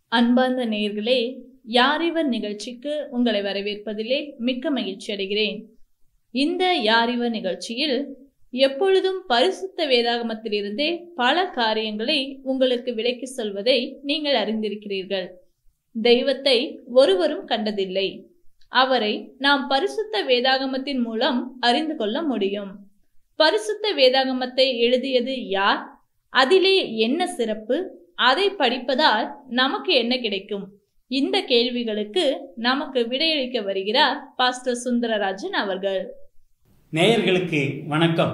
அன்பார்ந்த நேயர்களே யாரிவர் நிகழ்ச்சிக்கு உங்களை வரவேற்பதிலே மிக்க மகிழ்ச்சி அடைகிறேன் இந்த யாரிவர் நிகழ்ச்சியில் எப்பொழுதும் பரிசுத்த வேதாகமத்திலிருந்தே பல காரியங்களை உங்களுக்கு விளக்கி சொல்வதை நீங்கள் அறிந்திருக்கிறீர்கள் தெய்வத்தை ஒருவரும் கண்டதில்லை அவரை நாம் பரிசுத்த வேதாகமத்தின் மூலம் அறிந்து கொள்ள முடியும் பரிசுத்த வேதாகமத்தை எழுதியது யார் அதிலே என்ன சிறப்பு அதை படிப்பதால் நமக்கு என்ன கிடைக்கும் இந்த கேள்விகளுக்கு நமக்கு விடையளிக்க வருகிறார் பாஸ்டர் சுந்தரராஜன் அவர்கள் நேயர்களுக்கு வணக்கம்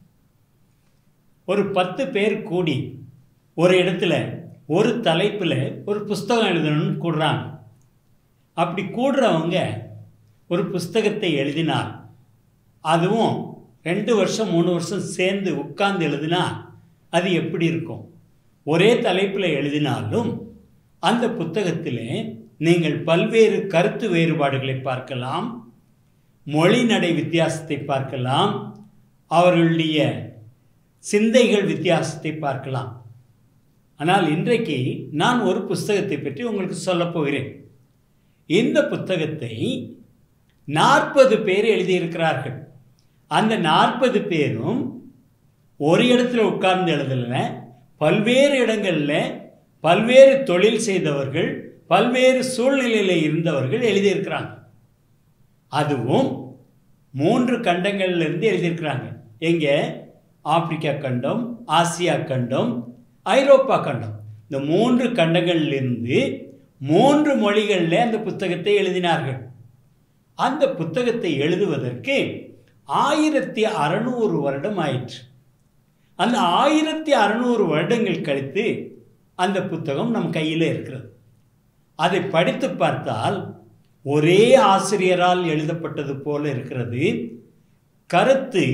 ஒரு பத்து பேர் கூடி ஒரு இடத்துல ஒரு தலைப்பில் ஒரு புஸ்தகம் எழுதணும்னு கூடுறாங்க அப்படி கூடுறவங்க ஒரு புஸ்தகத்தை எழுதினார் அதுவும் ரெண்டு வருஷம் மூணு வருஷம் சேர்ந்து உட்கார்ந்து எழுதினா அது எப்படி இருக்கும் ஒரே தலைப்பில் எழுதினாலும் அந்த புத்தகத்திலே நீங்கள் பல்வேறு கருத்து வேறுபாடுகளை பார்க்கலாம் மொழி நடை வித்தியாசத்தை பார்க்கலாம் அவர்களுடைய சிந்தைகள் வித்தியாசத்தை பார்க்கலாம் ஆனால் இன்றைக்கு நான் ஒரு புஸ்தகத்தை பற்றி உங்களுக்கு சொல்லப் போகிறேன் இந்த புத்தகத்தை நாற்பது பேர் எழுதியிருக்கிறார்கள் அந்த நாற்பது பேரும் ஒரு இடத்துல உட்கார்ந்து எழுதல பல்வேறு இடங்களில் பல்வேறு தொழில் செய்தவர்கள் பல்வேறு சூழ்நிலையில் இருந்தவர்கள் எழுதியிருக்கிறாங்க அதுவும் மூன்று கண்டங்கள்லேருந்து எழுதியிருக்கிறாங்க எங்கே ஆப்பிரிக்கா கண்டம் ஆசியா கண்டம் ஐரோப்பா கண்டம் இந்த மூன்று கண்டங்கள்லேருந்து மூன்று மொழிகளில் அந்த புத்தகத்தை எழுதினார்கள் அந்த புத்தகத்தை எழுதுவதற்கு ஆயிரத்தி அறநூறு வருடம் ஆயிற்று அந்த ஆயிரத்தி அறநூறு வருடங்கள் கழித்து அந்த புத்தகம் நம் கையில் இருக்கிறது அதை படித்து பார்த்தால் ஒரே ஆசிரியரால் எழுதப்பட்டது போல இருக்கிறது கருத்து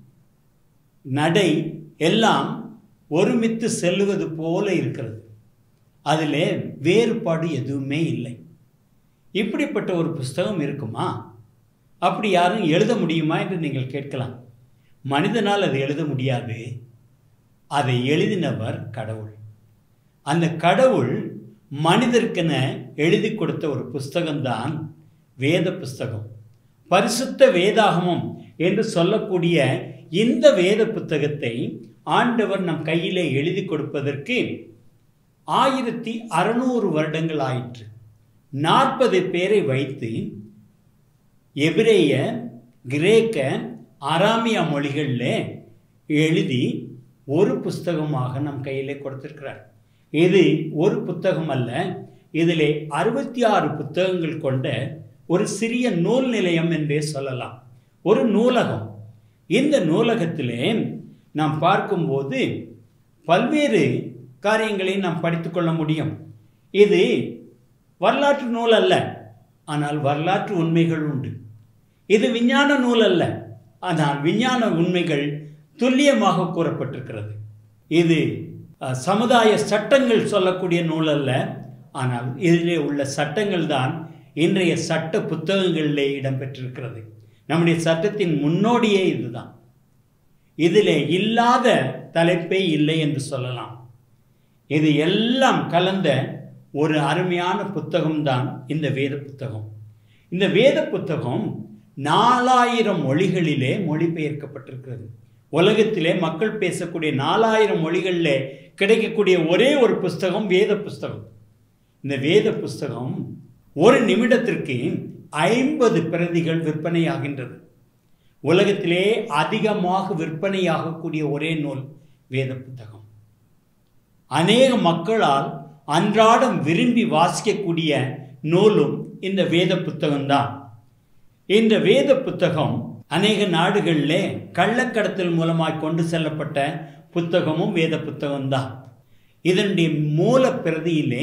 நடை எல்லாம் ஒருமித்து செல்லுவது போல இருக்கிறது அதில் வேறுபாடு எதுவுமே இல்லை இப்படிப்பட்ட ஒரு புஸ்தகம் இருக்குமா அப்படி யாரும் எழுத முடியுமா என்று நீங்கள் கேட்கலாம் மனிதனால் அது எழுத முடியாது அதை எழுதினவர் கடவுள் அந்த கடவுள் மனிதருக்கென எழுதி கொடுத்த ஒரு புஸ்தகம்தான் வேத புஸ்தகம் பரிசுத்த வேதாகமம் என்று சொல்லக்கூடிய இந்த வேத புத்தகத்தை ஆண்டவர் நம் கையிலே எழுதி கொடுப்பதற்கு ஆயிரத்தி அறநூறு வருடங்கள் ஆயிற்று நாற்பது பேரை வைத்து எபிரேய கிரேக்க அராமியா மொழிகளில் எழுதி ஒரு புஸ்தகமாக நம் கையிலே கொடுத்திருக்கிறார் இது ஒரு புத்தகம் அல்ல இதிலே அறுபத்தி ஆறு புத்தகங்கள் கொண்ட ஒரு சிறிய நூல் நிலையம் என்றே சொல்லலாம் ஒரு நூலகம் இந்த நூலகத்திலே நாம் பார்க்கும்போது பல்வேறு காரியங்களை நாம் படித்துக்கொள்ள முடியும் இது வரலாற்று நூல் அல்ல ஆனால் வரலாற்று உண்மைகள் உண்டு இது விஞ்ஞான நூல் அல்ல ஆனால் விஞ்ஞான உண்மைகள் துல்லியமாக கூறப்பட்டிருக்கிறது இது சமுதாய சட்டங்கள் சொல்லக்கூடிய நூல் அல்ல ஆனால் இதிலே உள்ள சட்டங்கள் தான் இன்றைய சட்ட புத்தகங்களிலே இடம்பெற்றிருக்கிறது நம்முடைய சட்டத்தின் முன்னோடியே இதுதான் இதிலே இல்லாத தலைப்பே இல்லை என்று சொல்லலாம் இது எல்லாம் கலந்த ஒரு அருமையான புத்தகம்தான் இந்த வேத புத்தகம் இந்த வேத புத்தகம் நாலாயிரம் மொழிகளிலே மொழிபெயர்க்கப்பட்டிருக்கிறது உலகத்திலே மக்கள் பேசக்கூடிய நாலாயிரம் மொழிகளில் கிடைக்கக்கூடிய ஒரே ஒரு புஸ்தகம் வேத புஸ்தகம் இந்த வேத புஸ்தகம் ஒரு நிமிடத்திற்கு ஐம்பது பிரதிகள் விற்பனையாகின்றது உலகத்திலே அதிகமாக விற்பனையாகக்கூடிய ஒரே நூல் வேத புத்தகம் அநேக மக்களால் அன்றாடம் விரும்பி வாசிக்கக்கூடிய நூலும் இந்த வேத புத்தகம்தான் இந்த வேத புத்தகம் அநேக நாடுகளிலே கள்ளக்கடத்தல் மூலமாய் கொண்டு செல்லப்பட்ட புத்தகமும் வேத புத்தகம்தான் இதனுடைய மூல பிரதியிலே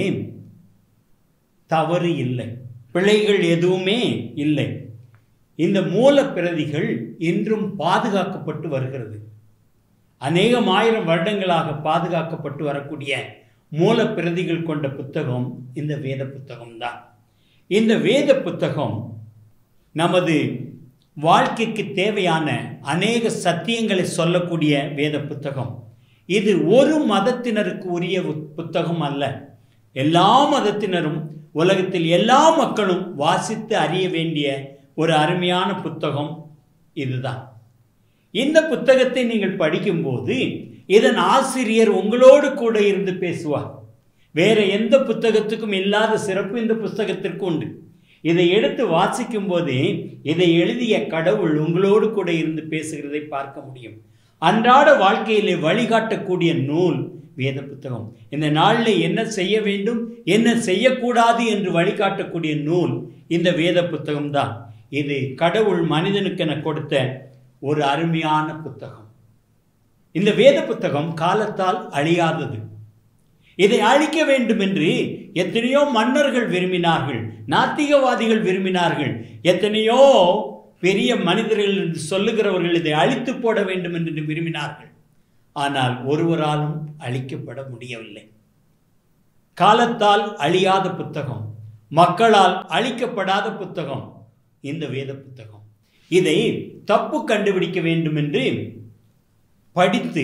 தவறு இல்லை பிழைகள் எதுவுமே இல்லை இந்த மூல பிரதிகள் இன்றும் பாதுகாக்கப்பட்டு வருகிறது அநேகம் ஆயிரம் வருடங்களாக பாதுகாக்கப்பட்டு வரக்கூடிய மூல பிரதிகள் கொண்ட புத்தகம் இந்த வேத புத்தகம்தான் இந்த வேத புத்தகம் நமது வாழ்க்கைக்கு தேவையான அநேக சத்தியங்களை சொல்லக்கூடிய வேத புத்தகம் இது ஒரு மதத்தினருக்கு உரிய புத்தகம் அல்ல எல்லா மதத்தினரும் உலகத்தில் எல்லா மக்களும் வாசித்து அறிய வேண்டிய ஒரு அருமையான புத்தகம் இதுதான் இந்த புத்தகத்தை நீங்கள் படிக்கும்போது இதன் ஆசிரியர் உங்களோடு கூட இருந்து பேசுவார் வேற எந்த புத்தகத்துக்கும் இல்லாத சிறப்பு இந்த புத்தகத்திற்கு உண்டு இதை எடுத்து வாசிக்கும் போதே இதை எழுதிய கடவுள் உங்களோடு கூட இருந்து பேசுகிறதை பார்க்க முடியும் அன்றாட வாழ்க்கையிலே வழிகாட்டக்கூடிய நூல் வேத புத்தகம் இந்த நாளில் என்ன செய்ய வேண்டும் என்ன செய்யக்கூடாது என்று வழிகாட்டக்கூடிய நூல் இந்த வேத புத்தகம்தான் இது கடவுள் மனிதனுக்கென கொடுத்த ஒரு அருமையான புத்தகம் இந்த வேத புத்தகம் காலத்தால் அழியாதது இதை அழிக்க வேண்டும் என்று எத்தனையோ மன்னர்கள் விரும்பினார்கள் நாத்திகவாதிகள் விரும்பினார்கள் எத்தனையோ பெரிய மனிதர்கள் என்று சொல்லுகிறவர்கள் இதை அழித்து போட வேண்டும் என்று விரும்பினார்கள் ஆனால் ஒருவராலும் அழிக்கப்பட முடியவில்லை காலத்தால் அழியாத புத்தகம் மக்களால் அழிக்கப்படாத புத்தகம் இந்த வேத புத்தகம் இதை தப்பு கண்டுபிடிக்க வேண்டும் என்று படித்து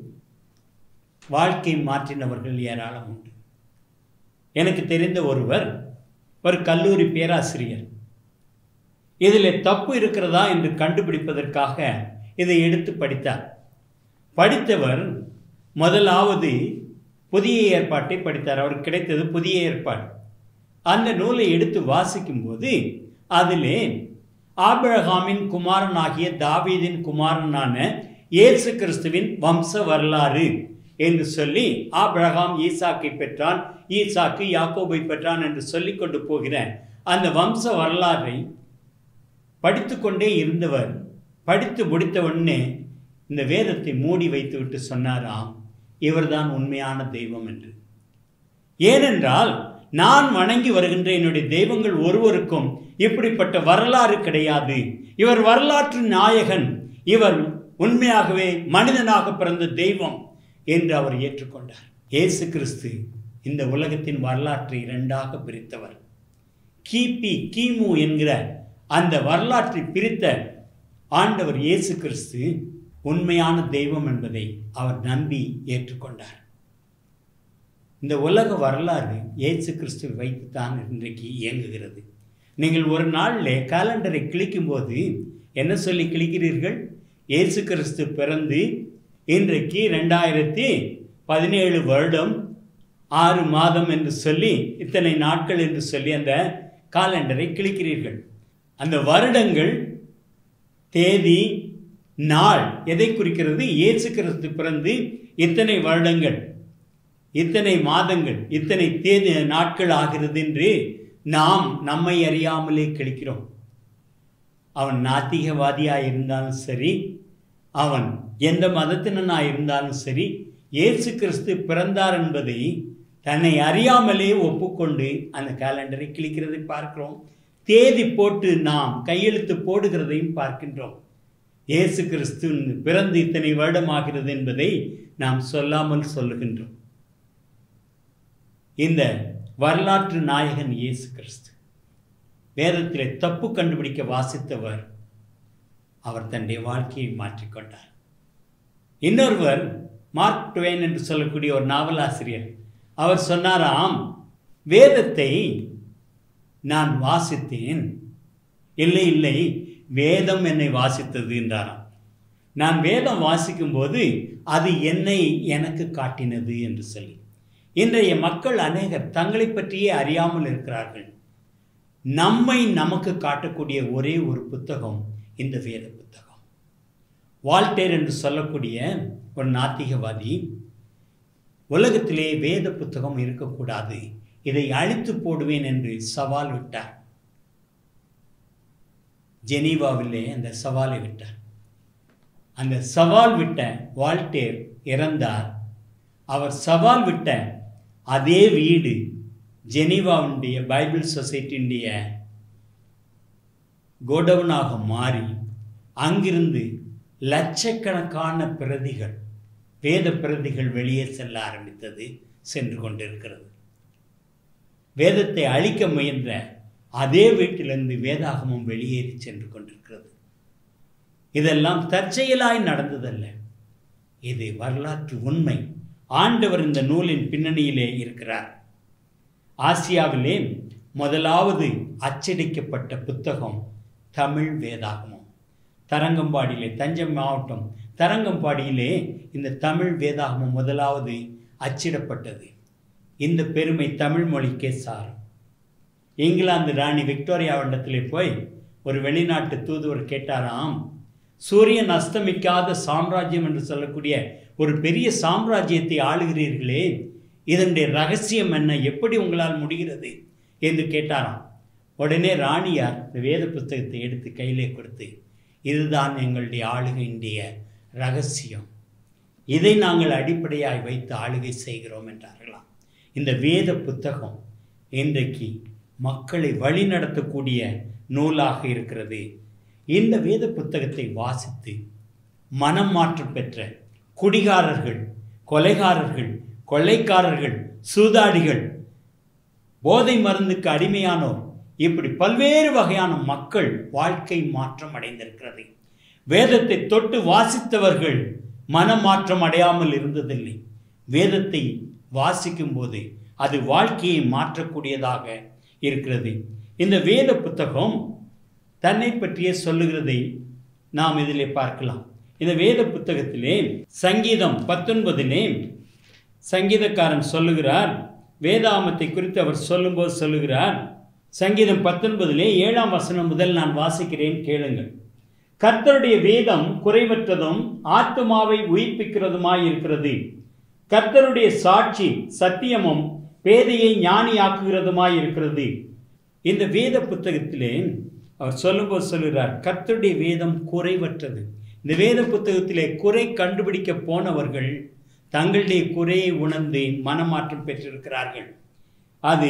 வாழ்க்கை மாற்றினவர்கள் ஏராளம் உண்டு எனக்கு தெரிந்த ஒருவர் ஒரு கல்லூரி பேராசிரியர் இதில் தப்பு இருக்கிறதா என்று கண்டுபிடிப்பதற்காக இதை எடுத்து படித்தார் படித்தவர் முதலாவது புதிய ஏற்பாட்டை படித்தார் அவருக்கு கிடைத்தது புதிய ஏற்பாடு அந்த நூலை எடுத்து வாசிக்கும்போது அதிலே ஆபிரகாமின் குமாரனாகிய தாவீதின் குமாரனான இயேசு கிறிஸ்துவின் வம்ச வரலாறு என்று சொல்லி ஆபிரகாம் ஈசாக்கை பெற்றான் ஈசாக்கு யாக்கோபை பெற்றான் என்று சொல்லிக் கொண்டு போகிற அந்த வம்ச வரலாறை படித்து கொண்டே இருந்தவர் படித்து முடித்த உடனே இந்த வேதத்தை மூடி வைத்துவிட்டு சொன்னாராம் இவர்தான் உண்மையான தெய்வம் என்று ஏனென்றால் நான் வணங்கி வருகின்ற என்னுடைய தெய்வங்கள் ஒருவருக்கும் இப்படிப்பட்ட வரலாறு கிடையாது இவர் வரலாற்று நாயகன் இவர் உண்மையாகவே மனிதனாக பிறந்த தெய்வம் என்று அவர் ஏற்றுக்கொண்டார் இயேசு கிறிஸ்து இந்த உலகத்தின் வரலாற்றை இரண்டாக பிரித்தவர் கிபி கிமு என்கிற அந்த வரலாற்றை பிரித்த ஆண்டவர் இயேசு கிறிஸ்து உண்மையான தெய்வம் என்பதை அவர் நம்பி ஏற்றுக்கொண்டார் இந்த உலக வரலாறு இயேசு கிறிஸ்துவை வைத்துத்தான் இன்றைக்கு இயங்குகிறது நீங்கள் ஒரு நாளில் காலண்டரை கிளிக்கும்போது என்ன சொல்லி கிளிக்கிறீர்கள் இயேசு கிறிஸ்து பிறந்து இன்றைக்கு ரெண்டாயிரத்தி பதினேழு வருடம் ஆறு மாதம் என்று சொல்லி இத்தனை நாட்கள் என்று சொல்லி அந்த காலண்டரை கிளிக்கிறீர்கள் அந்த வருடங்கள் தேதி நாள் எதை குறிக்கிறது இயேசு கிறிஸ்து பிறந்து இத்தனை வருடங்கள் இத்தனை மாதங்கள் இத்தனை தேதி நாட்கள் ஆகிறது என்று நாம் நம்மை அறியாமலே கழிக்கிறோம் அவன் நாத்திகவாதியாக இருந்தாலும் சரி அவன் எந்த மதத்தினனாக இருந்தாலும் சரி இயேசு கிறிஸ்து பிறந்தார் என்பதை தன்னை அறியாமலே ஒப்புக்கொண்டு அந்த கேலண்டரை கிழிக்கிறதை பார்க்கிறோம் தேதி போட்டு நாம் கையெழுத்து போடுகிறதையும் பார்க்கின்றோம் இயேசு கிறிஸ்து பிறந்து இத்தனை வருடமாகிறது என்பதை நாம் சொல்லாமல் சொல்லுகின்றோம் இந்த வரலாற்று நாயகன் இயேசு கிறிஸ்து வேதத்திலே தப்பு கண்டுபிடிக்க வாசித்தவர் அவர் தன்னுடைய வாழ்க்கையை மாற்றிக்கொண்டார் இன்னொருவர் மார்க் டுவேன் என்று சொல்லக்கூடிய ஒரு நாவலாசிரியர் அவர் சொன்னாராம் வேதத்தை நான் வாசித்தேன் இல்லை இல்லை வேதம் என்னை வாசித்தது என்றாராம் நான் வேதம் வாசிக்கும்போது அது என்னை எனக்கு காட்டினது என்று சொல்லி இன்றைய மக்கள் அநேகர் தங்களை பற்றியே அறியாமல் இருக்கிறார்கள் நம்மை நமக்கு காட்டக்கூடிய ஒரே ஒரு புத்தகம் இந்த வேத புத்தகம் வால்டேர் என்று சொல்லக்கூடிய ஒரு நாத்திகவாதி உலகத்திலே வேத புத்தகம் இருக்கக்கூடாது இதை அழித்து போடுவேன் என்று சவால் விட்டார் ஜெனீவாவிலே அந்த சவாலை விட்டார் அந்த சவால் விட்ட வால்டேர் இறந்தார் அவர் சவால் விட்ட அதே வீடு ஜெனீவாவுடைய பைபிள் சொசைட்டியுடைய கோடவுனாக மாறி அங்கிருந்து லட்சக்கணக்கான பிரதிகள் வேத பிரதிகள் வெளியே செல்ல ஆரம்பித்தது சென்று கொண்டிருக்கிறது வேதத்தை அழிக்க முயன்ற அதே வீட்டிலிருந்து வேதாகமும் வெளியேறி சென்று கொண்டிருக்கிறது இதெல்லாம் தற்செயலாய் நடந்ததல்ல இது வரலாற்று உண்மை ஆண்டவர் இந்த நூலின் பின்னணியிலே இருக்கிறார் ஆசியாவிலே முதலாவது அச்சடிக்கப்பட்ட புத்தகம் தமிழ் வேதாகமம் தரங்கம்பாடியிலே தஞ்சை மாவட்டம் தரங்கம்பாடியிலே இந்த தமிழ் வேதாகமம் முதலாவது அச்சிடப்பட்டது இந்த பெருமை தமிழ் மொழிக்கே சாரும் இங்கிலாந்து ராணி விக்டோரியாவிடத்திலே போய் ஒரு வெளிநாட்டு தூதுவர் கேட்டாராம் சூரியன் அஸ்தமிக்காத சாம்ராஜ்யம் என்று சொல்லக்கூடிய ஒரு பெரிய சாம்ராஜ்யத்தை ஆளுகிறீர்களே இதனுடைய ரகசியம் என்ன எப்படி உங்களால் முடிகிறது என்று கேட்டாராம் உடனே ராணியார் இந்த வேத புத்தகத்தை எடுத்து கையிலே கொடுத்து இதுதான் எங்களுடைய ஆளுகையினுடைய ரகசியம் இதை நாங்கள் அடிப்படையாய் வைத்து ஆளுகை செய்கிறோம் என்றார்களாம் இந்த வேத புத்தகம் இன்றைக்கு மக்களை வழிநடத்தக்கூடிய நூலாக இருக்கிறது இந்த வேத புத்தகத்தை வாசித்து மனம் மாற்றம் பெற்ற குடிகாரர்கள் கொலைகாரர்கள் கொள்ளைக்காரர்கள் சூதாடிகள் போதை மருந்துக்கு அடிமையானோர் இப்படி பல்வேறு வகையான மக்கள் வாழ்க்கை மாற்றம் அடைந்திருக்கிறது வேதத்தை தொட்டு வாசித்தவர்கள் மனமாற்றம் அடையாமல் இருந்ததில்லை வேதத்தை வாசிக்கும் போது அது வாழ்க்கையை மாற்றக்கூடியதாக இருக்கிறது இந்த வேத புத்தகம் தன்னை பற்றிய சொல்லுகிறதை நாம் இதிலே பார்க்கலாம் இந்த வேத புத்தகத்திலே சங்கீதம் பத்தொன்பதிலே சங்கீதக்காரன் சொல்லுகிறார் வேதாமத்தை குறித்து அவர் சொல்லும்போது சொல்லுகிறார் சங்கீதம் பத்தொன்பதிலே ஏழாம் வசனம் முதல் நான் வாசிக்கிறேன் கேளுங்கள் கர்த்தருடைய வேதம் குறைவற்றதும் ஆத்மாவை உயிர்ப்பிக்கிறதுமாய் இருக்கிறது கர்த்தருடைய சாட்சி சத்தியமும் பேதையை ஞானியாக்குகிறதுமாய் இருக்கிறது இந்த வேத புத்தகத்திலே அவர் சொல்லும்போது சொல்லுகிறார் கர்த்தருடைய வேதம் குறைவற்றது இந்த வேத புத்தகத்திலே குறை கண்டுபிடிக்க போனவர்கள் தங்களுடைய குறையை உணர்ந்து மனமாற்றம் பெற்றிருக்கிறார்கள் அது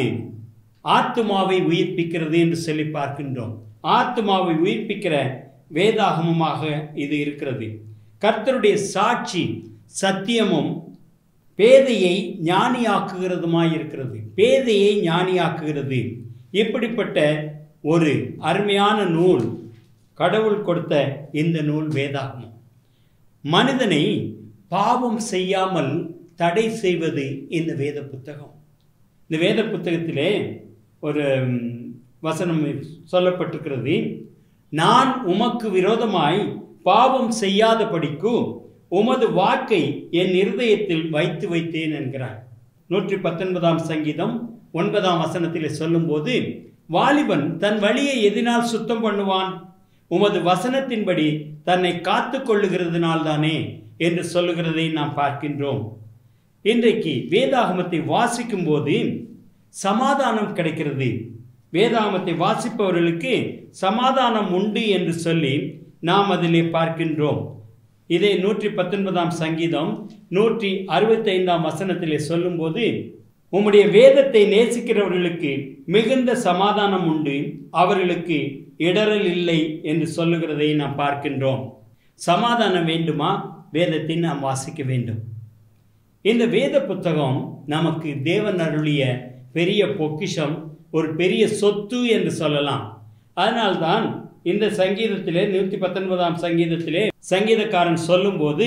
ஆத்மாவை உயிர்ப்பிக்கிறது என்று சொல்லி பார்க்கின்றோம் ஆத்மாவை உயிர்ப்பிக்கிற வேதாகமமாக இது இருக்கிறது கர்த்தருடைய சாட்சி சத்தியமும் பேதையை ஞானியாக்குகிறதுமாய் இருக்கிறது பேதையை ஞானியாக்குகிறது இப்படிப்பட்ட ஒரு அருமையான நூல் கடவுள் கொடுத்த இந்த நூல் வேதாகமம் மனிதனை பாவம் செய்யாமல் தடை செய்வது இந்த வேத புத்தகம் இந்த வேத புத்தகத்திலே ஒரு வசனம் சொல்லப்பட்டிருக்கிறது நான் உமக்கு விரோதமாய் பாவம் செய்யாதபடிக்கு உமது வாக்கை என் இருதயத்தில் வைத்து வைத்தேன் என்கிறார் நூற்றி பத்தொன்பதாம் சங்கீதம் ஒன்பதாம் வசனத்தில் சொல்லும்போது வாலிபன் தன் வழியை எதினால் சுத்தம் பண்ணுவான் உமது வசனத்தின்படி தன்னை காத்து கொள்ளுகிறதுனால்தானே என்று சொல்லுகிறதை நாம் பார்க்கின்றோம் இன்றைக்கு வேதாகமத்தை வாசிக்கும் போது சமாதானம் கிடைக்கிறது வேதாகமத்தை வாசிப்பவர்களுக்கு சமாதானம் உண்டு என்று சொல்லி நாம் அதிலே பார்க்கின்றோம் இதை நூற்றி பத்தொன்பதாம் சங்கீதம் நூற்றி அறுபத்தைந்தாம் வசனத்திலே சொல்லும்போது உம்முடைய வேதத்தை நேசிக்கிறவர்களுக்கு மிகுந்த சமாதானம் உண்டு அவர்களுக்கு இடரல் இல்லை என்று சொல்லுகிறதை நாம் பார்க்கின்றோம் சமாதானம் வேண்டுமா வேதத்தை நாம் வாசிக்க வேண்டும் இந்த வேத புத்தகம் நமக்கு தேவன் அருளிய பெரிய பொக்கிஷம் ஒரு பெரிய சொத்து என்று சொல்லலாம் அதனால்தான் இந்த சங்கீதத்திலே நூற்றி பத்தொன்பதாம் சங்கீதத்திலே சங்கீதக்காரன் சொல்லும்போது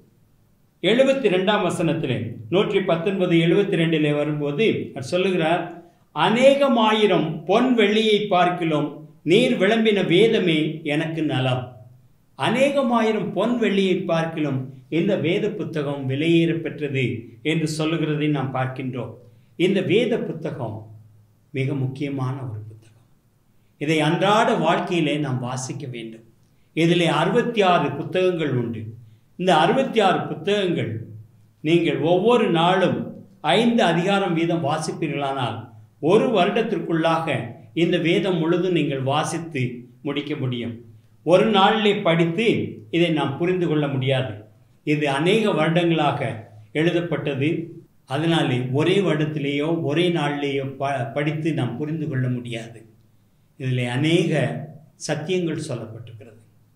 எழுபத்தி ரெண்டாம் வசனத்திலே நூற்றி பத்தொன்பது எழுபத்தி ரெண்டிலே வரும்போது அவர் சொல்லுகிறார் அநேகமாயிரம் பொன் வெள்ளியை பார்க்கிலும் நீர் விளம்பின வேதமே எனக்கு நலம் அநேகமாயிரம் பொன் வெள்ளியை பார்க்கிலும் இந்த வேத புத்தகம் விலையேற பெற்றது என்று சொல்லுகிறதை நாம் பார்க்கின்றோம் இந்த வேத புத்தகம் மிக முக்கியமான ஒரு புத்தகம் இதை அன்றாட வாழ்க்கையிலே நாம் வாசிக்க வேண்டும் இதிலே அறுபத்தி ஆறு புத்தகங்கள் உண்டு இந்த அறுபத்தி ஆறு புத்தகங்கள் நீங்கள் ஒவ்வொரு நாளும் ஐந்து அதிகாரம் வீதம் வாசிப்பீர்களானால் ஒரு வருடத்திற்குள்ளாக இந்த வேதம் முழுதும் நீங்கள் வாசித்து முடிக்க முடியும் ஒரு நாளிலே படித்து இதை நாம் புரிந்து கொள்ள முடியாது இது அநேக வருடங்களாக எழுதப்பட்டது அதனாலே ஒரே வருடத்திலேயோ ஒரே நாளிலேயோ ப படித்து நாம் புரிந்து கொள்ள முடியாது இதில் அநேக சத்தியங்கள் சொல்லப்பட்டிருக்கிறது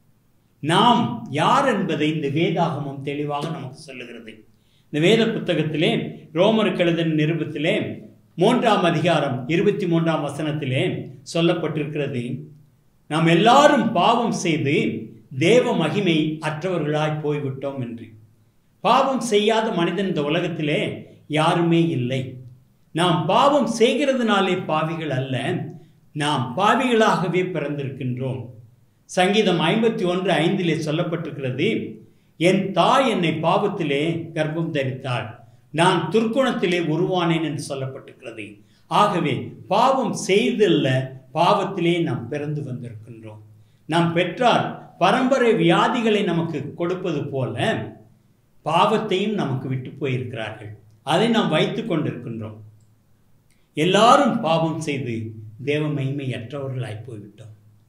நாம் யார் என்பதை இந்த வேதாகமம் தெளிவாக நமக்கு சொல்லுகிறது இந்த வேத புத்தகத்திலே ரோமருக்கு எழுதின நிருபத்திலே மூன்றாம் அதிகாரம் இருபத்தி மூன்றாம் வசனத்திலே சொல்லப்பட்டிருக்கிறது நாம் எல்லாரும் பாவம் செய்து தேவ மகிமை அற்றவர்களாய் போய்விட்டோம் என்று பாவம் செய்யாத மனிதன் இந்த உலகத்திலே யாருமே இல்லை நாம் பாவம் செய்கிறதுனாலே பாவிகள் அல்ல நாம் பாவிகளாகவே பிறந்திருக்கின்றோம் சங்கீதம் ஐம்பத்தி ஒன்று ஐந்திலே சொல்லப்பட்டிருக்கிறது என் தாய் என்னை பாவத்திலே கர்ப்பம் தரித்தாள் நான் துர்க்குணத்திலே உருவானேன் என்று சொல்லப்பட்டிருக்கிறது ஆகவே பாவம் செய்தல்ல பாவத்திலே நாம் பிறந்து வந்திருக்கின்றோம் நாம் பெற்றார் பரம்பரை வியாதிகளை நமக்கு கொடுப்பது போல பாவத்தையும் நமக்கு விட்டு போயிருக்கிறார்கள் அதை நாம் வைத்து கொண்டிருக்கின்றோம் எல்லாரும் பாவம் செய்து தேவ மகிமையற்றவர்களாய் போய்விட்டோம்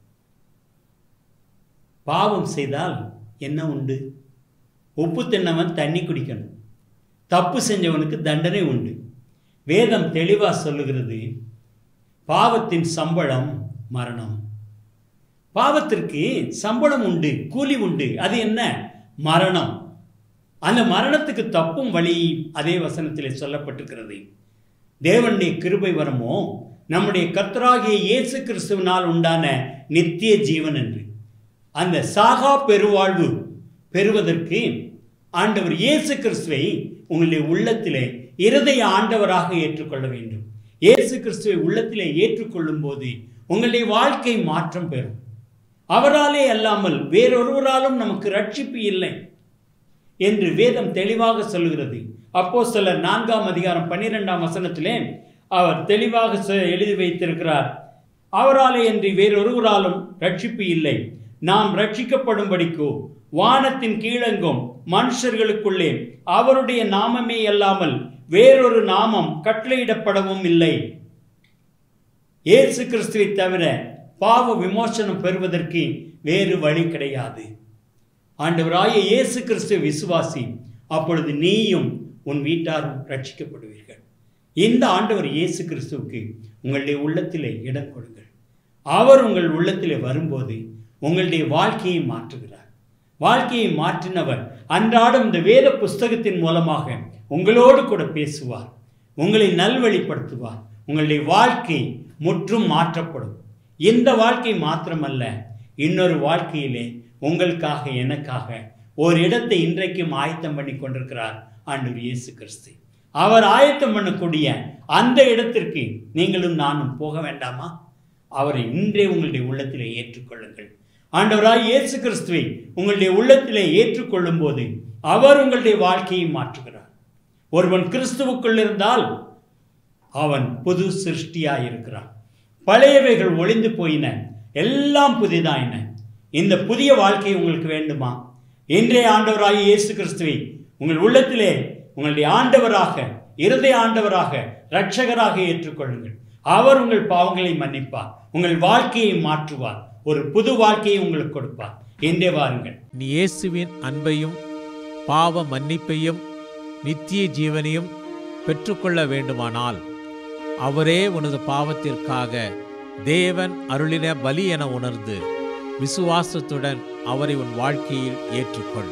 பாவம் செய்தால் என்ன உண்டு உப்பு தின்னவன் தண்ணி குடிக்கணும் தப்பு செஞ்சவனுக்கு தண்டனை உண்டு வேதம் தெளிவா சொல்லுகிறது பாவத்தின் சம்பளம் மரணம் பாவத்திற்கு சம்பளம் உண்டு கூலி உண்டு அது என்ன மரணம் அந்த மரணத்துக்கு தப்பும் வழி அதே வசனத்திலே சொல்லப்பட்டிருக்கிறது தேவனுடைய கிருபை வரமோ நம்முடைய கர்த்தராகிய இயேசு கிறிஸ்துவினால் உண்டான நித்திய ஜீவன் என்று அந்த சாகா பெருவாழ்வு பெறுவதற்கு ஆண்டவர் இயேசு கிறிஸ்துவை உங்களுடைய உள்ளத்திலே இருதய ஆண்டவராக ஏற்றுக்கொள்ள வேண்டும் இயேசு கிறிஸ்துவை உள்ளத்திலே ஏற்றுக்கொள்ளும் போது உங்களுடைய வாழ்க்கை மாற்றம் பெறும் அவராலே அல்லாமல் வேறொருவராலும் நமக்கு ரட்சிப்பு இல்லை என்று வேதம் தெளிவாக சொல்லுகிறது அப்போ சிலர் நான்காம் அதிகாரம் பன்னிரெண்டாம் வசனத்திலே அவர் தெளிவாக சொ- எழுதி வைத்திருக்கிறார் அவராலே என்று வேறொருவராலும் ரட்சிப்பு இல்லை நாம் ரட்சிக்கப்படும்படிக்கோ வானத்தின் கீழெங்கும் மனுஷர்களுக்குள்ளே அவருடைய நாமமே அல்லாமல் வேறொரு நாமம் கட்டளையிடப்படவும் இல்லை இயேசு கிறிஸ்துவை தவிர பாவ விமோசனம் பெறுவதற்கு வேறு வழி கிடையாது ஆண்டவராய இயேசு கிறிஸ்துவை விசுவாசி அப்பொழுது நீயும் உன் வீட்டாரும் ரட்சிக்கப்படுவீர்கள் இந்த ஆண்டவர் இயேசு கிறிஸ்துவுக்கு உங்களுடைய உள்ளத்திலே இடம் கொடுங்கள் அவர் உங்கள் உள்ளத்திலே வரும்போது உங்களுடைய வாழ்க்கையை மாற்றுகிறார் வாழ்க்கையை மாற்றினவர் அன்றாடம் இந்த வேத புஸ்தகத்தின் மூலமாக உங்களோடு கூட பேசுவார் உங்களை நல்வழிப்படுத்துவார் உங்களுடைய வாழ்க்கை முற்றும் மாற்றப்படும் இந்த வாழ்க்கை மாத்திரமல்ல இன்னொரு வாழ்க்கையிலே உங்களுக்காக எனக்காக ஒரு இடத்தை இன்றைக்கும் ஆயத்தம் பண்ணி கொண்டிருக்கிறார் ஆண்டவர் இயேசு கிறிஸ்து அவர் ஆயத்தம் பண்ணக்கூடிய அந்த இடத்திற்கு நீங்களும் நானும் போக வேண்டாமா அவரை இன்றே உங்களுடைய உள்ளத்திலே ஏற்றுக்கொள்ளுங்கள் ஆண்டவராய் இயேசு கிறிஸ்துவை உங்களுடைய உள்ளத்திலே ஏற்றுக்கொள்ளும் போது அவர் உங்களுடைய வாழ்க்கையை மாற்றுகிறார் ஒருவன் கிறிஸ்துவுக்குள் இருந்தால் அவன் புது சிருஷ்டியாய் இருக்கிறான் பழையவைகள் ஒளிந்து போயின எல்லாம் புதிதாயின இந்த புதிய வாழ்க்கை உங்களுக்கு வேண்டுமா இன்றைய ஆண்டவராகிய இயேசு கிறிஸ்துவை உங்கள் உள்ளத்திலே உங்களுடைய ஆண்டவராக இருதய ஆண்டவராக இரட்சகராக ஏற்றுக்கொள்ளுங்கள் அவர் உங்கள் பாவங்களை மன்னிப்பார் உங்கள் வாழ்க்கையை மாற்றுவார் ஒரு புது வாழ்க்கையை உங்களுக்கு கொடுப்பார் என்றே வாருங்கள் நீ இயேசுவின் அன்பையும் பாவ மன்னிப்பையும் நித்திய ஜீவனையும் பெற்றுக்கொள்ள வேண்டுமானால் அவரே உனது பாவத்திற்காக தேவன் அருளின பலி என உணர்ந்து விசுவாசத்துடன் அவரை உன் வாழ்க்கையில் ஏற்றுக்கொள்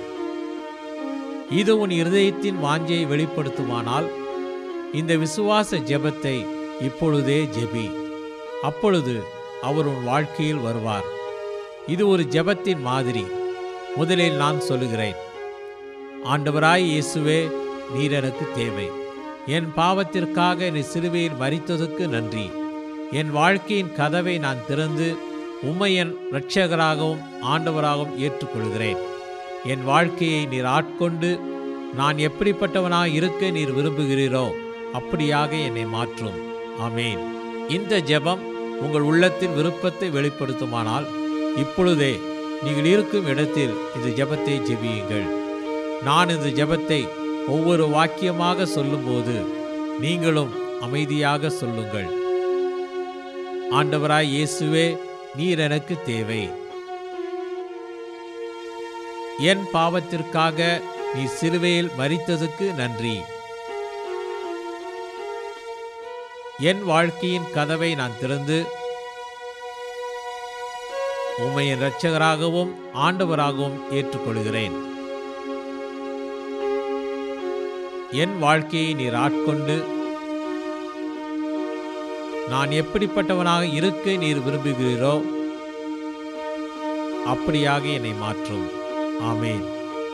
இது உன் இருதயத்தின் வாஞ்சையை வெளிப்படுத்துமானால் இந்த விசுவாச ஜெபத்தை இப்பொழுதே ஜெபி அப்பொழுது அவர் உன் வாழ்க்கையில் வருவார் இது ஒரு ஜெபத்தின் மாதிரி முதலில் நான் சொல்லுகிறேன் ஆண்டவராய் இயேசுவே நீர் எனக்கு தேவை என் பாவத்திற்காக நீ சிலுவையில் மரித்ததுக்கு நன்றி என் வாழ்க்கையின் கதவை நான் திறந்து உம்மை என் இரட்சகராகவும் ஆண்டவராகவும் ஏற்றுக்கொள்கிறேன் என் வாழ்க்கையை நீர் ஆட்கொண்டு நான் எப்படிப்பட்டவனாக இருக்க நீர் விரும்புகிறீரோ அப்படியாக என்னை மாற்றும் ஆமேன் இந்த ஜெபம் உங்கள் உள்ளத்தின் விருப்பத்தை வெளிப்படுத்துமானால் இப்பொழுதே நீங்கள் இருக்கும் இடத்தில் இந்த ஜெபத்தை ஜெபியுங்கள் நான் இந்த ஜெபத்தை ஒவ்வொரு வாக்கியமாக சொல்லும்போது நீங்களும் அமைதியாக சொல்லுங்கள் ஆண்டவராய் இயேசுவே நீர் எனக்கு தேவை என் பாவத்திற்காக நீ சிலுவையில் மரித்ததுக்கு நன்றி என் வாழ்க்கையின் கதவை நான் திறந்து உம்மை என் இரட்சகராகவும் ஆண்டவராகவும் ஏற்றுக்கொள்கிறேன் என் வாழ்க்கையை நீர் ஆட்கொண்டு நான் எப்படிப்பட்டவனாக இருக்க நீர் விரும்புகிறீரோ அப்படியாக என்னை மாற்றும் ஆமேன்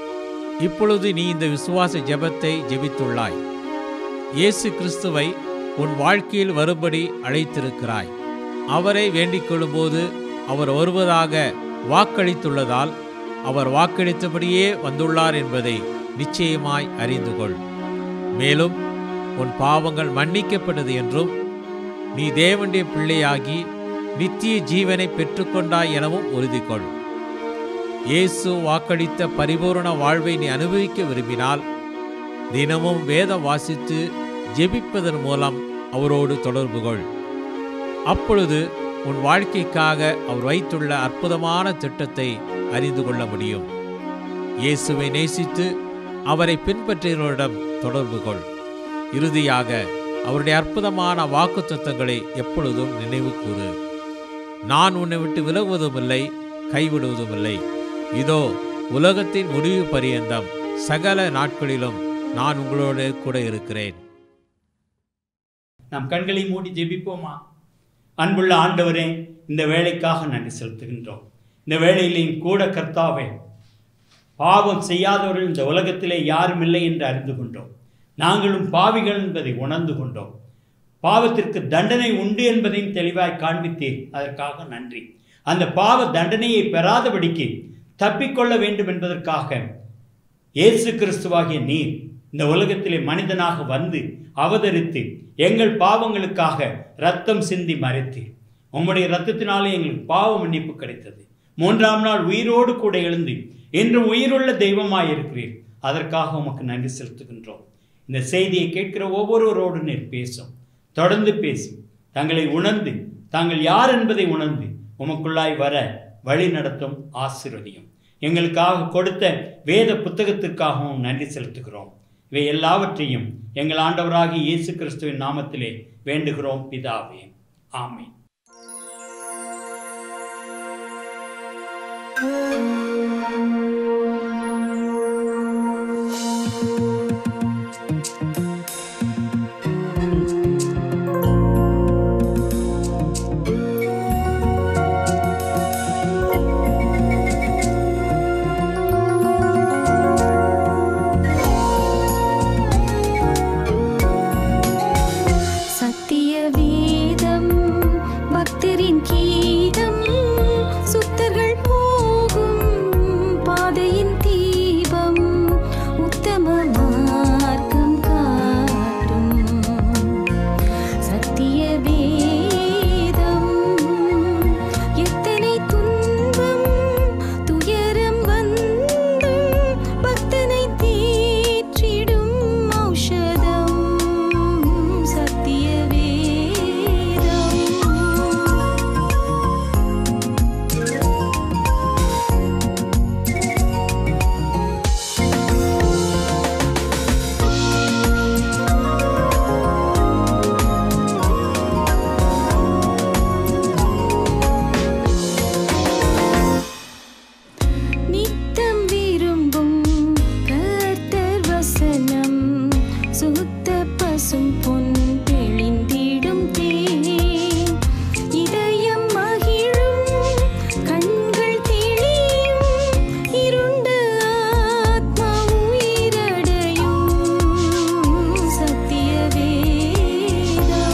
இப்பொழுது நீ இந்த விசுவாச ஜெபத்தை ஜெபித்துள்ளாய் இயேசு கிறிஸ்துவை உன் வாழ்க்கையில் வரும்படி அழைத்திருக்கிறாய் அவரை வேண்டிக் கொள்ளும்போது அவர் வருவதாக வாக்களித்துள்ளதால் அவர் வாக்களித்தபடியே வந்துள்ளார் என்பதை நிச்சயமாய் அறிந்து கொள் மேலும் உன் பாவங்கள் மன்னிக்கப்பட்டது என்றும் நீ தேவனுடைய பிள்ளையாகி நித்திய ஜீவனை பெற்றுக்கொண்டாய் எனவும் உறுதி கொள் இயேசு வாக்களித்த பரிபூரண வாழ்வை நீ அனுபவிக்க விரும்பினால் தினமும் வேதம் வாசித்து ஜெபிப்பதன் மூலம் அவரோடு தொடர்பு கொள் அப்பொழுது உன் வாழ்க்கைக்காக அவர் வைத்துள்ள அற்புதமான திட்டத்தை அறிந்து கொள்ள முடியும் இயேசுவை நேசித்து அவரை பின்பற்றியவர்களிடம் தொடர்பு கொள் இறுதியாக அவருடைய அற்புதமான வாக்குத்தத்தங்களை எப்பொழுதும் நினைவு கூறு நான் உன்னை விட்டு விலகுவதுமில்லை கைவிடுவதுமில்லை இதோ உலகத்தின் முடிவு பரியந்தம் சகல நாட்களிலும் நான் உங்களோடு கூட இருக்கிறேன் நாம் கண்களை மூடி ஜெபிப்போமா அன்புள்ள ஆண்டவரே இந்த வேலைக்காக நன்றி செலுத்துகின்றோம் இந்த வேலையிலேயும் கூட கர்த்தாவே பாவம் செய்யாதவர்கள் இந்த உலகத்திலே யாரும் இல்லை என்று அறிந்து கொண்டோம் நாங்களும் பாவிகள் என்பதை உணர்ந்து கொண்டோம் பாவத்திற்கு தண்டனை உண்டு என்பதையும் தெளிவாய் காண்பித்தீர் அதற்காக நன்றி அந்த பாவ தண்டனையை பெறாதபடிக்கு தப்பிக்கொள்ள வேண்டும் என்பதற்காக இயேசு கிறிஸ்துவாகிய நீர் இந்த உலகத்திலே மனிதனாக வந்து அவதரித்து எங்கள் பாவங்களுக்காக ரத்தம் சிந்தி மறைத்தீர் உம்முடைய ரத்தத்தினாலே எங்களுக்கு பாவ மன்னிப்பு கிடைத்தது மூன்றாம் நாள் உயிரோடு கூட எழுந்து இன்றும் உயிருள்ள தெய்வமாய் இருக்கிறீர் அதற்காக உமக்கு நன்றி செலுத்துகின்றோம் இந்த செய்தியை கேட்கிற ஒவ்வொருவரோடு நீர் பேசும் தொடர்ந்து பேசும் தங்களை உணர்ந்து தாங்கள் யார் என்பதை உணர்ந்து உமக்குள்ளாய் வர வழி நடத்தும் ஆசீர்வதியும் எங்களுக்காக கொடுத்த வேத புத்தகத்திற்காகவும் நன்றி செலுத்துகிறோம் இவை எல்லாவற்றையும் எங்கள் ஆண்டவராகிய இயேசு கிறிஸ்துவின் நாமத்திலே வேண்டுகிறோம் பிதாவே ஆமென் சத்திய வேதம் பக்தரின் கீதம் சுத்தர்கள் போகும் பாதையின் தீபம் உத்தம மார்க்கம் காட்டும் சத்திய வேதம் எத்தனை துன்பம் துயரம் வந்தும் பக்தனை தேற்றிடும் ஔஷதம் சத்திய வேதம் நித்தம் விரும்பும் கர்த்தர் வசனம் சுத்த பசும் பொன் தெளிந்திடும் தேன் இதயம் மகிழும் கண்கள் தெளியும் இருண்ட ஆத்மா உயிரடையும் சத்திய வேதம்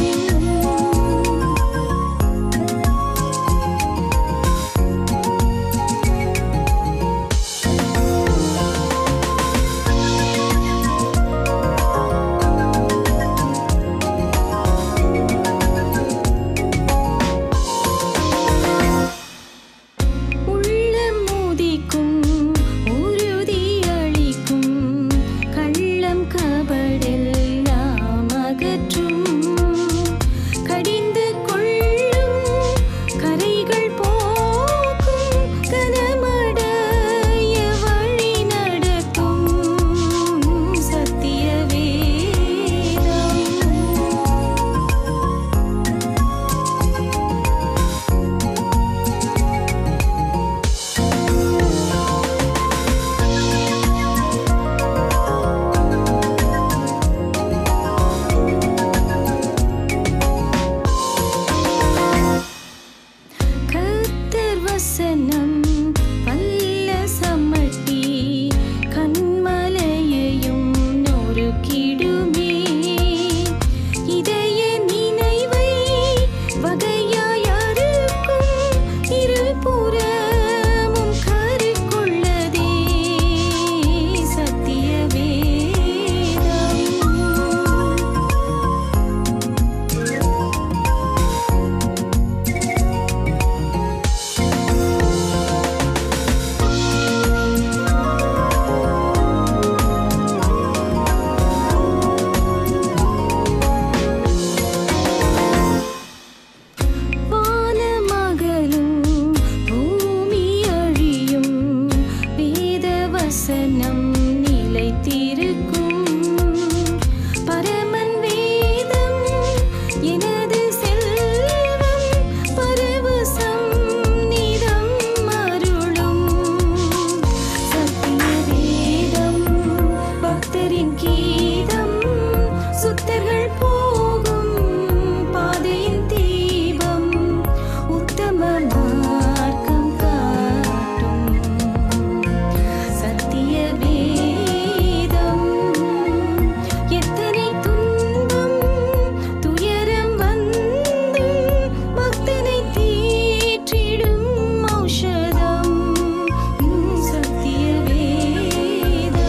கீதம் சுத்தர்கள் போகும் பாதையின் தீபம் உத்தம மார்க்கம் காட்டும் சத்திய வேதம் எத்தனை துன்பம் துயரம் வந்தும் பக்தனை தேற்றிடும் ஔஷதம் சத்திய வேதம்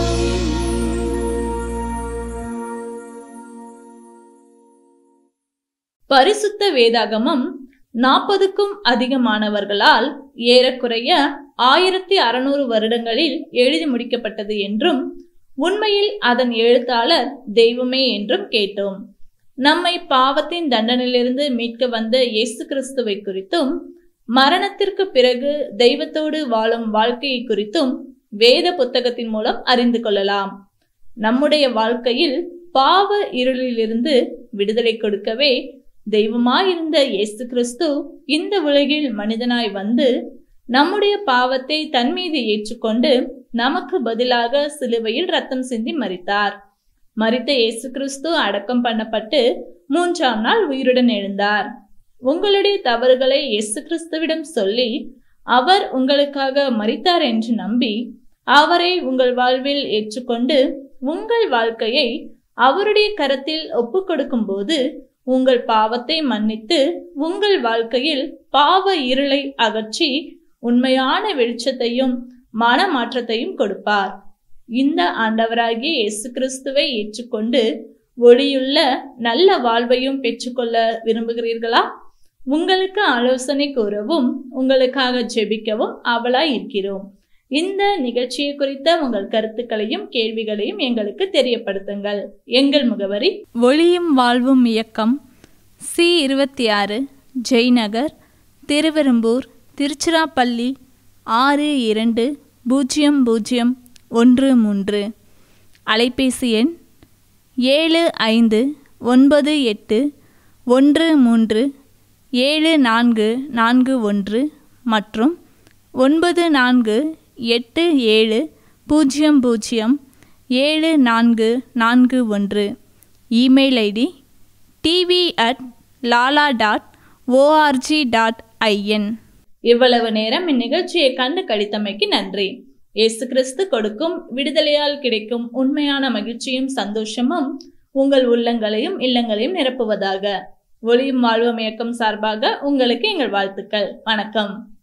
பரிசுத்த வேதாகமம் நாற்பதுக்கும் அதிகமானவர்களால் ஏறக்குறைய ஆயிரத்தி அறுநூறு வருடங்களில் எழுதி முடிக்கப்பட்டது என்றும் உண்மையில் அதன் எழுத்தாளர் தெய்வமே என்றும் கேட்டோம் நம்மை பாவத்தின் தண்டனையிலிருந்து மீட்க வந்த இயேசு கிறிஸ்துவை குறித்தும் மரணத்திற்கு பிறகு தெய்வத்தோடு வாழும் வாழ்க்கையை குறித்தும் வேத புத்தகத்தின் மூலம் அறிந்து கொள்ளலாம் நம்முடைய வாழ்க்கையில் பாவ இருளிலிருந்து விடுதலை கொடுக்கவே தெய்வமாயிருந்த இயேசு கிறிஸ்து இந்த உலகில் மனிதனாய் வந்து நம்முடைய பாவத்தை தன் மீது ஏற்றுக்கொண்டு நமக்கு பதிலாக சிலுவையில் ரத்தம் சிந்தி மரித்தார் மரித்த இயேசு கிறிஸ்து அடக்கம் பண்ணப்பட்டு மூன்றாம் நாள் உயிருடன் எழுந்தார் உங்களுடைய தவறுகளை இயேசு கிறிஸ்துவிடம் சொல்லி அவர் உங்களுக்காக மரித்தார் என்று நம்பி அவரை உங்கள் வாழ்வில் ஏற்றுக்கொண்டு உங்கள் வாழ்க்கையை அவருடைய கரத்தில் ஒப்புக் கொடுக்கும் போது உங்கள் பாவத்தை மன்னித்து உங்கள் வாழ்க்கையில் பாவ இருளை அகற்றி உண்மையான வெளிச்சத்தையும் மனமாற்றத்தையும் கொடுப்பார் இந்த ஆண்டவராகிய இயேசு கிறிஸ்துவை ஏற்றுக்கொண்டு ஒளியுள்ள நல்ல வாழ்வையும் பெற்றுக்கொள்ள விரும்புகிறீர்களா உங்களுக்கு ஆலோசனை கூறவும் உங்களுக்காக ஜெபிக்கவும் அவளாய் இருக்கிறோம் இந்த நிகழ்ச்சியை குறித்த உங்கள் கருத்துக்களையும் கேள்விகளையும் எங்களுக்கு தெரியப்படுத்துங்கள் எங்கள் முகவரி ஒளியும் வாழ்வும் இயக்கம் சி இருபத்தி ஆறு ஜெய்நகர் திருவெரும்பூர் திருச்சிராப்பள்ளி ஆறு இரண்டு பூஜ்ஜியம் பூஜ்ஜியம் ஒன்று மூன்று அலைபேசி எண் ஏழு ஐந்து ஒன்பது எட்டு ஒன்று மூன்று ஏழு நான்கு நான்கு ஒன்று மற்றும் ஒன்பது நான்கு எட்டு ஏழு பூஜ்ஜியம் பூஜ்ஜியம் ஏழு நான்கு நான்கு ஒன்று email ID TV at Lala dot O R G dot I N இவ்வளவு நேரம் இந்நிகழ்ச்சியை கண்டு கழித்தமைக்கு நன்றி இயேசு கிறிஸ்து கொடுக்கும் விடுதலையால் கிடைக்கும் உண்மையான மகிழ்ச்சியும் சந்தோஷமும் உங்கள் உள்ளங்களையும் இல்லங்களையும் நிரப்புவதாக ஒளியும் வாழ்வும் இயக்கம் சார்பாக உங்களுக்கு எங்கள் வாழ்த்துக்கள் வணக்கம்